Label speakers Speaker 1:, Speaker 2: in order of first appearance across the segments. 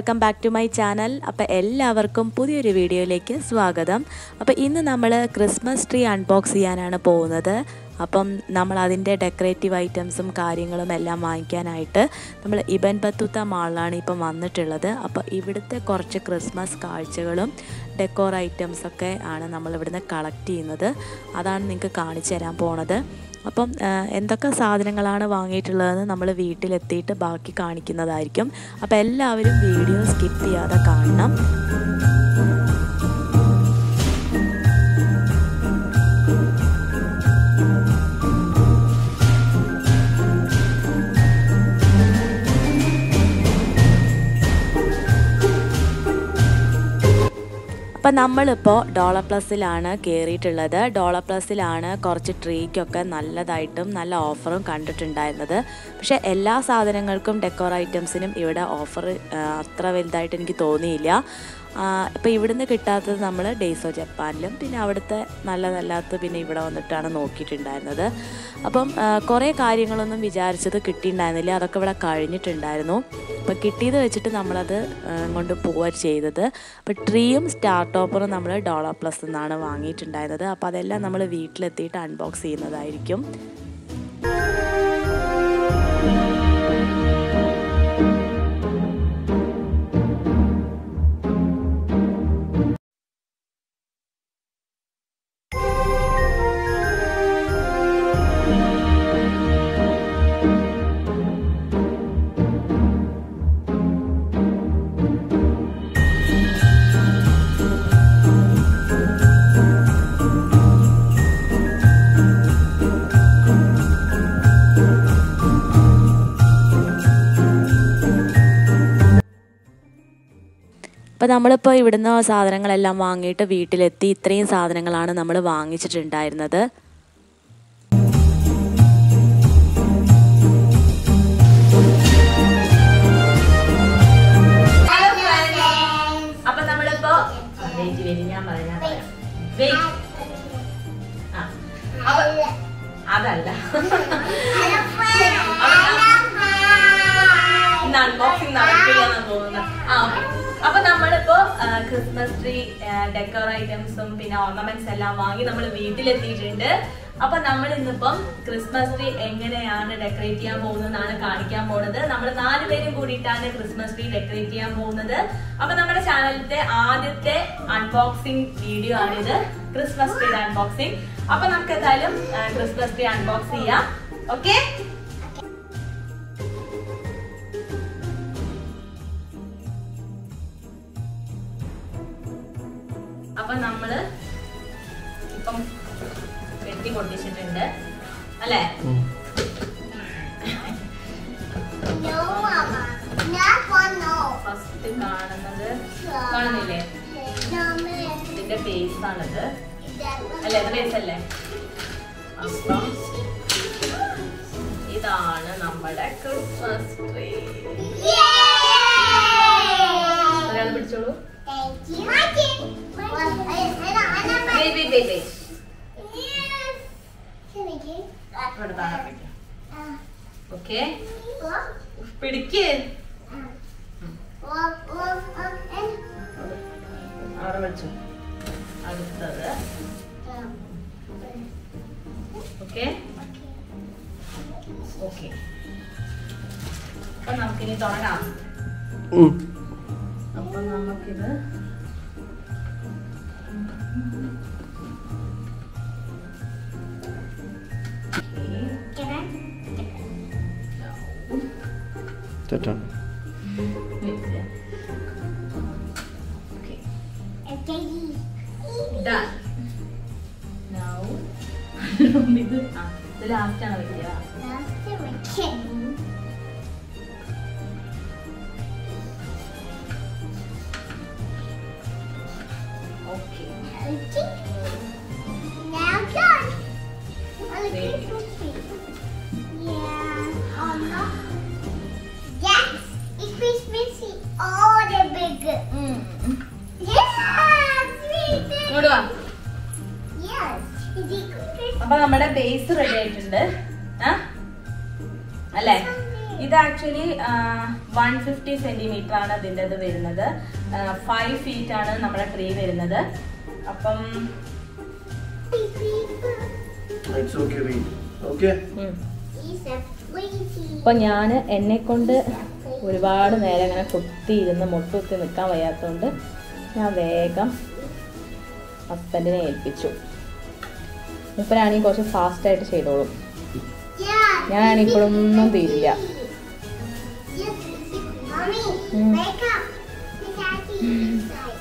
Speaker 1: Welcome back to my channel അപ്പോൾ എല്ലാവർക്കും പുതിയൊരു വീഡിയോയിലേക്ക് സ്വാഗതം അപ്പോൾ ഇന്ന് നമ്മൾ ക്രിസ്മസ് ട്രീ അൺബോക്സ് ചെയ്യാനാണ് പോകുന്നത് അപ്പം നമ്മൾ അതിൻ്റെ ഡെക്കറേറ്റീവ് ഐറ്റംസും കാര്യങ്ങളും എല്ലാം വാങ്ങിക്കാനായിട്ട് നമ്മൾ ഇബൻ ബത്തുത്ത മാളിലാണ് ഇപ്പം വന്നിട്ടുള്ളത് അപ്പോൾ ഇവിടുത്തെ കുറച്ച് ക്രിസ്മസ് കാഴ്ചകളും ഡെക്കോർ ഐറ്റംസൊക്കെ ആണ് നമ്മൾ ഇവിടുന്ന് കളക്ട് ചെയ്യുന്നത് അതാണ് നിങ്ങൾക്ക് കാണിച്ചു തരാൻ പോണത് അപ്പം ആ, എന്തൊക്കെ സാധനങ്ങളാണ് വാങ്ങിയിട്ടുള്ളതെന്ന് നമ്മൾ വീട്ടിലെത്തിയിട്ട് ബാക്കി കാണിക്കുന്നതായിരിക്കും അപ്പോൾ എല്ലാവരും വീഡിയോ സ്കിപ്പ് ചെയ്യാതെ കാണണം അപ്പം നമ്മളിപ്പോൾ ഡോളർ പ്ലസിലാണ് കയറിയിട്ടുള്ളത് ഡോളർ പ്ലസിലാണ് കുറച്ച് ട്രീക്കൊക്കെ നല്ലതായിട്ടും നല്ല ഓഫറും കണ്ടിട്ടുണ്ടായിരുന്നത് പക്ഷേ എല്ലാ സാധനങ്ങൾക്കും ഡെക്കോർ ഐറ്റംസിനും ഇവിടെ ഓഫർ അത്ര വലുതായിട്ട് എനിക്ക് തോന്നിയില്ല ഇപ്പോൾ ഇവിടുന്ന് കിട്ടാത്തത് നമ്മൾ ഡേയ്സോ ജപ്പാനിലും പിന്നെ അവിടുത്തെ നല്ലതല്ലാത്ത പിന്നെ ഇവിടെ വന്നിട്ടാണ് നോക്കിയിട്ടുണ്ടായിരുന്നത് അപ്പം ആ, കുറേ കാര്യങ്ങളൊന്നും വിചാരിച്ചത് കിട്ടിയിട്ടുണ്ടായിരുന്നില്ല അതൊക്കെ ഇവിടെ കഴിഞ്ഞിട്ടുണ്ടായിരുന്നു അപ്പോൾ കിട്ടിയത് വെച്ചിട്ട് നമ്മളത് ആ, കൊണ്ട് പോവുക ചെയ്തത് അപ്പോൾ ട്രീയും സ്റ്റാർ ടോപ്പറും നമ്മൾ ഡോളർ പ്ലസ് എന്നാണ് വാങ്ങിയിട്ടുണ്ടായിരുന്നത് അപ്പോൾ അതെല്ലാം നമ്മൾ വീട്ടിലെത്തിയിട്ട് അൺബോക്സ് ചെയ്യുന്നതായിരിക്കും അപ്പോൾ നമ്മളിപ്പോൾ ഇവിടുന്ന് സാധനങ്ങളെല്ലാം വാങ്ങിയിട്ട് വീട്ടിലെത്തി ഇത്രയും സാധനങ്ങളാണ് നമ്മൾ വാങ്ങിച്ചിട്ടുണ്ടായിരുന്നത് അപ്പൊ നമ്മളിപ്പോ വെയിറ്റ് വെയിറ്റ് ഞാൻ പറയാം ഞാൻ പറയാം വെയിറ്റ് ആ അപ്പൊ അതല്ല ഇന്ന് അൺബോക്സിംഗ് നടക്കില്ലെന്നാണ് തോന്നുന്നത് ആ ഓക്കെ അപ്പൊ നമ്മളിപ്പോ ആ, ക്രിസ്മസ് ട്രീ ഡെക്കോർ ഐറ്റംസും പിന്നെ ഓർണമെന്റ്സ് എല്ലാം വാങ്ങി നമ്മൾ വീട്ടിലെത്തിയിട്ടുണ്ട് അപ്പൊ നമ്മൾ ഇന്നിപ്പം ക്രിസ്മസ് ട്രീ എങ്ങനെയാണ് ഡെക്കറേറ്റ് ചെയ്യാൻ പോകുന്നതെന്നാണ് കാണിക്കാൻ പോകുന്നത് നമ്മൾ നാലുപേരും കൂടിയിട്ടാണ് ക്രിസ്മസ് ട്രീ ഡെക്കറേറ്റ് ചെയ്യാൻ പോകുന്നത് അപ്പൊ നമ്മുടെ ചാനലിന്റെ ആദ്യത്തെ അൺബോക്സിംഗ് വീഡിയോ ആണിത് ക്രിസ്മസ് ട്രീ അൺബോക്സിംഗ് അപ്പൊ നമുക്ക് എന്തായാലും ക്രിസ്മസ് ട്രീ അൺബോക്സ് ചെയ്യാം ഓക്കെ അപ്പൊ നമ്മള് ഇപ്പം വെട്ടി പൊട്ടിച്ചിട്ടുണ്ട് അല്ലേ ഫസ്റ്റ് കാണുന്നത് കാണുന്നില്ലേ ഇതിന്റെ ബേസ് ആണിത് അല്ലേ ഇത് ബേസ് അല്ലേ അപ്പം ഇതാണ് നമ്മുടെ ക്രിസ്മസ് ട്രീ ഒരാൾ പിടിച്ചോളൂ വെയിറ്റ് വെയിറ്റ് വെയിറ്റ് വെയിറ്റ് ഇവിടെ താഴെ പിടിക്കാം ഓക്കെ പിടിക്ക് അവിടെ വെച്ചു അടുത്തത് ഓക്കെ ഓക്കെ അപ്പൊ നമുക്കിനി തുടങ്ങാം അപ്പൊ നമുക്കിത്
Speaker 2: തെറ്റാണ്
Speaker 1: Done. Now, ഇത് ആ ഇത് ലാസ്റ്റ് ആണ് വെക്കുക ഓക്കെ ഇങ്ങോട്ട് വാ അപ്പൊ നമ്മുടെ ബേസ് റെഡി ആയിട്ടുണ്ട് ആ അല്ലേ ഇത് ആക്ച്വലി വൺ ഫിഫ്റ്റി സെന്റിമീറ്റർ ആണ് ഇതിൻ്റെ ഇത് വരുന്നത് ഫൈവ് ഫീറ്റ് ആണ് നമ്മുടെ ട്രീ വരുന്നത് അപ്പം
Speaker 2: It's okay, wait. Okay?
Speaker 1: അപ്പൊ ഞാൻ എന്നെ കൊണ്ട് ഒരുപാട് നേരം ഇങ്ങനെ കുത്തിയിരുന്ന് മുട്ടുകുത്തി നിൽക്കാൻ വയ്യാത്തതുകൊണ്ട് ഞാൻ വേഗം ഹസ്ബൻഡിനെ ഏൽപ്പിച്ചു മൂപ്പരാണെങ്കിൽ കുറച്ച് ഫാസ്റ്റായിട്ട് ചെയ്തോളും ഞാനാണെങ്കിൽ ഇപ്പോഴൊന്നും തീരില്ല Mm.
Speaker 3: Wake up. The daddy inside.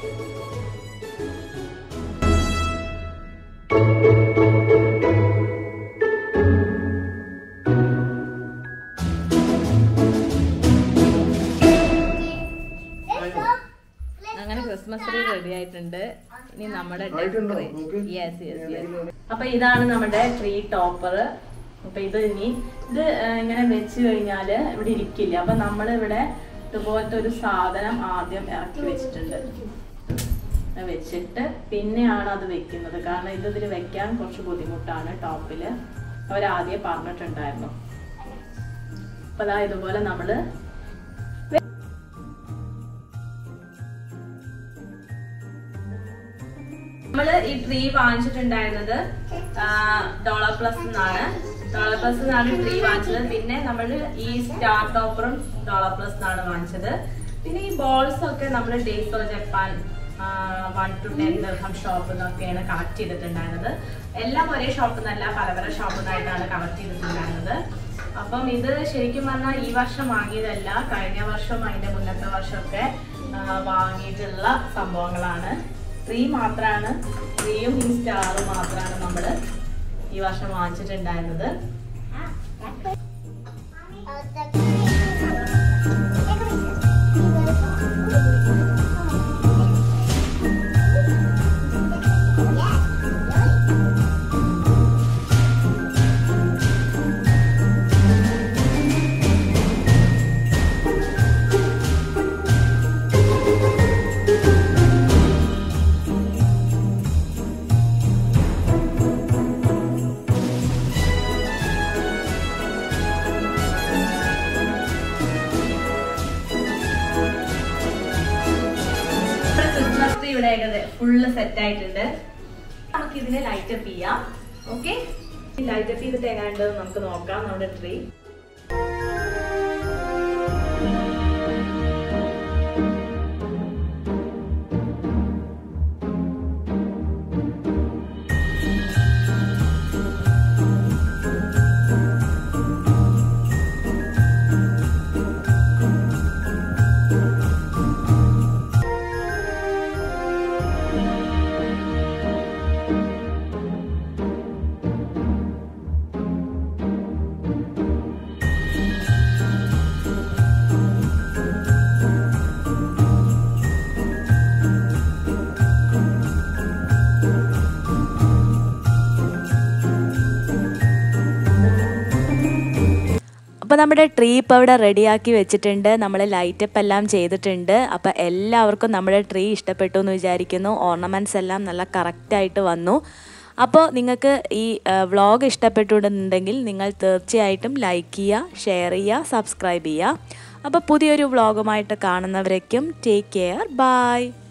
Speaker 3: Let's go.
Speaker 1: അങ്ങനെ ക്രിസ്മസ് ട്രീ റെഡി ആയിട്ടുണ്ട് ഇനി നമ്മുടെ
Speaker 2: ആയിട്ടുണ്ടോ? നോക്ക്.
Speaker 1: യെസ് യെസ് യെസ് അപ്പൊ ഇതാണ് നമ്മുടെ ട്രീ ടോപ്പർ അപ്പൊ ഇത് ഇനി ഇത് ആ, ഇങ്ങനെ വെച്ച് കഴിഞ്ഞാല് ഇവിടെ ഇരിക്കില്ല അപ്പൊ നമ്മൾ ഇവിടെ ഇതുപോലത്തെ ഒരു സാധനം ആദ്യം ഇറക്കി വെച്ചിട്ടുണ്ട് അത് വെച്ചിട്ട് പിന്നെയാണ് അത് വെക്കുന്നത് കാരണം ഇത് ഇതിൽ വെക്കാൻ കുറച്ച് ബുദ്ധിമുട്ടാണ് ടോപ്പില് അവരാദ്യം പറഞ്ഞിട്ടുണ്ടായിരുന്നു അപ്പൊ അതാ ഇതുപോലെ നമ്മള് നമ്മള് ഈ ട്രീ വാങ്ങിച്ചിട്ടുണ്ടായിരുന്നത് ഡോളർ പ്ലസ് എന്നാണ് ഡോളർ പ്ലസ് എന്നാണ് ട്രീ വാങ്ങിച്ചത് പിന്നെ നമ്മൾ ഈ സ്റ്റാർ ടോപ്പറും ഡോളർ പ്ലസ് എന്നാണ് വാങ്ങിച്ചത് പിന്നെ ഈ ബോൾസ് ഒക്കെ നമ്മൾ days of Japan one two ten dirham ഷോപ്പിൽ നിന്നൊക്കെയാണ് കളക്ട് ചെയ്തിട്ടുണ്ടായിരുന്നത് എല്ലാം ഒരേ ഷോപ്പിൽ നിന്നല്ല പല പല ഷോപ്പിൽ നിന്നായിട്ടാണ് കളക്ട് ചെയ്തിട്ടുണ്ടായിരുന്നത് അപ്പം ഇത് ശരിക്കും പറഞ്ഞാൽ ഈ വർഷം വാങ്ങിയതല്ല കഴിഞ്ഞ വർഷം അതിന്റെ മുന്നത്തെ വർഷമൊക്കെ ആ, വാങ്ങിയിട്ടുള്ള സംഭവങ്ങളാണ് ട്രീ മാത്രമാണ് ട്രീയും ഈ സ്റ്റാറും മാത്രമാണ് നമ്മൾ ഈ വർഷം വാങ്ങിച്ചിട്ടുണ്ടായിരുന്നത് നമ്മുടെ ക്രിസ്മസ് ട്രീ ഇവിടെ ഏകദേശം ഫുള്ള് സെറ്റ് ആയിട്ടുണ്ട് നമുക്ക് ഇതിനെ ലൈറ്റ് അപ്പ് ചെയ്യാം ഓക്കെ ലൈറ്റ് അപ്പ് ചെയ്തിട്ട് എങ്ങാണ്ട് നമുക്ക് നോക്കാം നമ്മുടെ ട്രീ അപ്പോൾ നമ്മുടെ ട്രീ ഇപ്പോൾ ഇവിടെ റെഡിയാക്കി വെച്ചിട്ടുണ്ട് നമ്മൾ ലൈറ്റപ്പ് എല്ലാം ചെയ്തിട്ടുണ്ട് അപ്പോൾ എല്ലാവർക്കും നമ്മുടെ ട്രീ ഇഷ്ടപ്പെട്ടു എന്ന് വിചാരിക്കുന്നു ഓർണമെൻറ്റ്സ് എല്ലാം നല്ല കറക്റ്റായിട്ട് വന്നു അപ്പോൾ നിങ്ങൾക്ക് ഈ വ്ളോഗ് ഇഷ്ടപ്പെട്ടുണ്ടെന്നുണ്ടെങ്കിൽ നിങ്ങൾ തീർച്ചയായിട്ടും ലൈക്ക് ചെയ്യുക ഷെയർ ചെയ്യുക സബ്സ്ക്രൈബ് ചെയ്യുക അപ്പോൾ പുതിയൊരു വ്ളോഗുമായിട്ട് കാണുന്നവരേക്കും ടേക്ക് കെയർ ബൈ